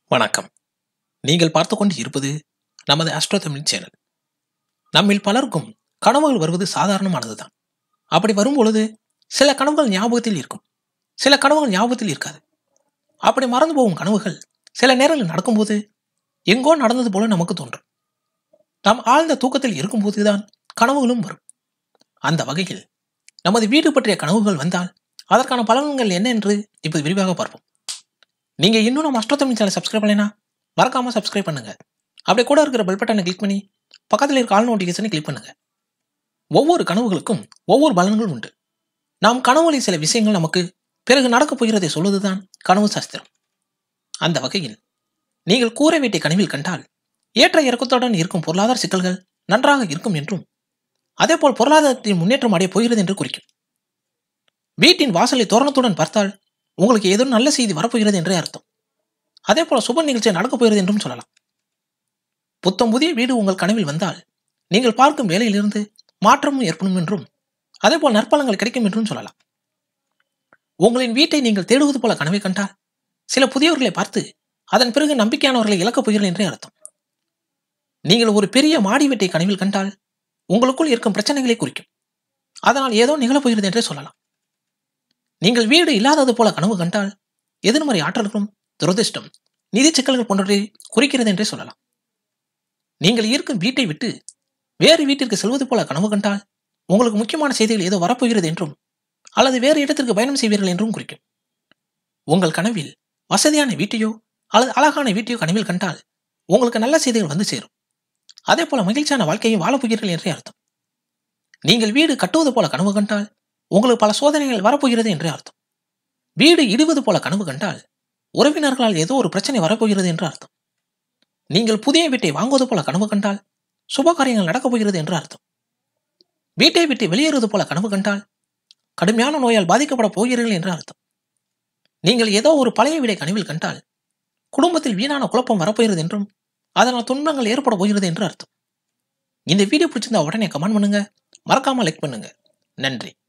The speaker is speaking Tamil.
வணக்கம் நீங்கள் பார்த்து கொண்டு இருப்பது நமது அஸ்ட்ரோ தமிழ் சேனல் நம்மில் பலருக்கும் கனவுகள் வருவது சாதாரணமானதுதான் அப்படி வரும்பொழுது சில கனவுகள் ஞாபகத்தில் இருக்கும் சில கனவுகள் ஞாபகத்தில் இருக்காது அப்படி மறந்து போகும் கனவுகள் சில நேரங்களில் நடக்கும்போது எங்கோ நடந்தது போல நமக்கு தோன்றும் நாம் ஆழ்ந்த தூக்கத்தில் இருக்கும்போதுதான் கனவுகளும் வரும் அந்த வகையில் நமது வீடு பற்றிய கனவுகள் வந்தால் அதற்கான பலன்கள் என்ன என்று இப்போது விரிவாக பார்ப்போம் நீங்க இன்னும் நம்ம அஷ்டோ தமிழ் சேனல் சப்ஸ்கிரைப் பண்ணலைனா மறக்காம சப்ஸ்கிரைப் பண்ணுங்க அப்படியே கூட இருக்கிற பெல் பட்டனை கிளிக் பண்ணி பக்கத்தில் இருக்க ஆல் நோட்டிஃபிகேஷனை கிளிக் பண்ணுங்க ஒவ்வொரு கனவுகளுக்கும் ஒவ்வொரு பலன்கள் உண்டு நாம் கனவுகளில் சில விஷயங்கள் நமக்கு பிறகு நடக்கப் போகிறதை சொல்வதுதான் கனவு சாஸ்திரம் அந்த வகையில் நீங்கள் கூரை வீட்டை கனவில் கண்டால் ஏற்ற இறக்கத்துடன் இருக்கும் பொருளாதார சிக்கல்கள் நன்றாக இருக்கும் என்றும் அதேபோல் பொருளாதாரத்தின் முன்னேற்றம் அடைய போகிறது என்று குறிக்கும் வீட்டின் வாசலை தோரணத்துடன் பார்த்தால் உங்களுக்கு ஏதோ நல்ல செய்தி வரப்போகிறது என்றே அர்த்தம் அதே போல சுப நிகழ்ச்சி நடக்கப் போகிறது என்றும் சொல்லலாம் புத்தம் புதிய வீடு உங்கள் கனவில் வந்தால் நீங்கள் பார்க்கும் வேலையிலிருந்து மாற்றமும் ஏற்படும் என்றும் அதே போல் நற்பலங்கள் கிடைக்கும் என்றும் சொல்லலாம் உங்களின் வீட்டை நீங்கள் தேடுவது போல கனவை கண்டால் சில புதியவர்களை பார்த்து அதன் பிறகு நம்பிக்கையானவர்களை இழக்கப் போகிறீர்கள் என்றே அர்த்தம் நீங்கள் ஒரு பெரிய மாடி வீட்டை கனவில் கண்டால் உங்களுக்குள் இருக்கும் பிரச்சனைகளை குறிக்கும் அதனால் ஏதோ நிகழப் போகிறது என்றே சொல்லலாம் நீங்கள் வீடு இல்லாதது போல கனவு கண்டால் எதிர்மறை ஆற்றல்களும் துரதிர்ஷ்டம் நிதி சிக்கல்கள் போன்றவற்றை குறிக்கிறது என்றே சொல்லலாம் நீங்கள் இருக்கும் வீட்டை விட்டு வேறு வீட்டிற்கு செல்வது போல கனவு கண்டால் உங்களுக்கு முக்கியமான செய்திகள் ஏதோ வரப்போகிறது என்றும் அல்லது வேறு இடத்திற்கு பயணம் செய்வீர்கள் என்றும் குறிக்கும் உங்கள் கனவில் வசதியான வீட்டையோ அல்லது அழகான வீட்டையோ கனவில் கண்டால் உங்களுக்கு நல்ல செய்திகள் வந்து சேரும் அதே போல மகிழ்ச்சியான வாழ்க்கையை வாழப் போகிறீர்கள் என்றே அர்த்தம் நீங்கள் வீடு கட்டுவது போல கனவு கண்டால் உங்களுக்கு பல சோதனைகள் வரப்போகிறது என்றே அர்த்தம் வீடு இடுவது போல கனவு கண்டால் உறவினர்களால் ஏதோ ஒரு பிரச்சனை வரப்போகிறது என்று அர்த்தம் நீங்கள் புதிய வீட்டை வாங்குவது போல கனவு கண்டால் சுப காரியங்கள் நடக்கப் போகிறது என்று அர்த்தம் வீட்டை விட்டு வெளியேறுவது போல கனவு கண்டால் கடுமையான நோயால் பாதிக்கப்பட போகிறீர்கள் என்று அர்த்தம் நீங்கள் ஏதோ ஒரு பழைய வீடை கனவில் கண்டால் குடும்பத்தில் வீணான குழப்பம் வரப்போகிறது என்றும் அதனால் துன்பங்கள் ஏற்பட போகிறது என்று அர்த்தம் இந்த வீடியோ பிடிச்சிருந்தா உடனே கமெண்ட் பண்ணுங்க மறக்காம லைக் பண்ணுங்க நன்றி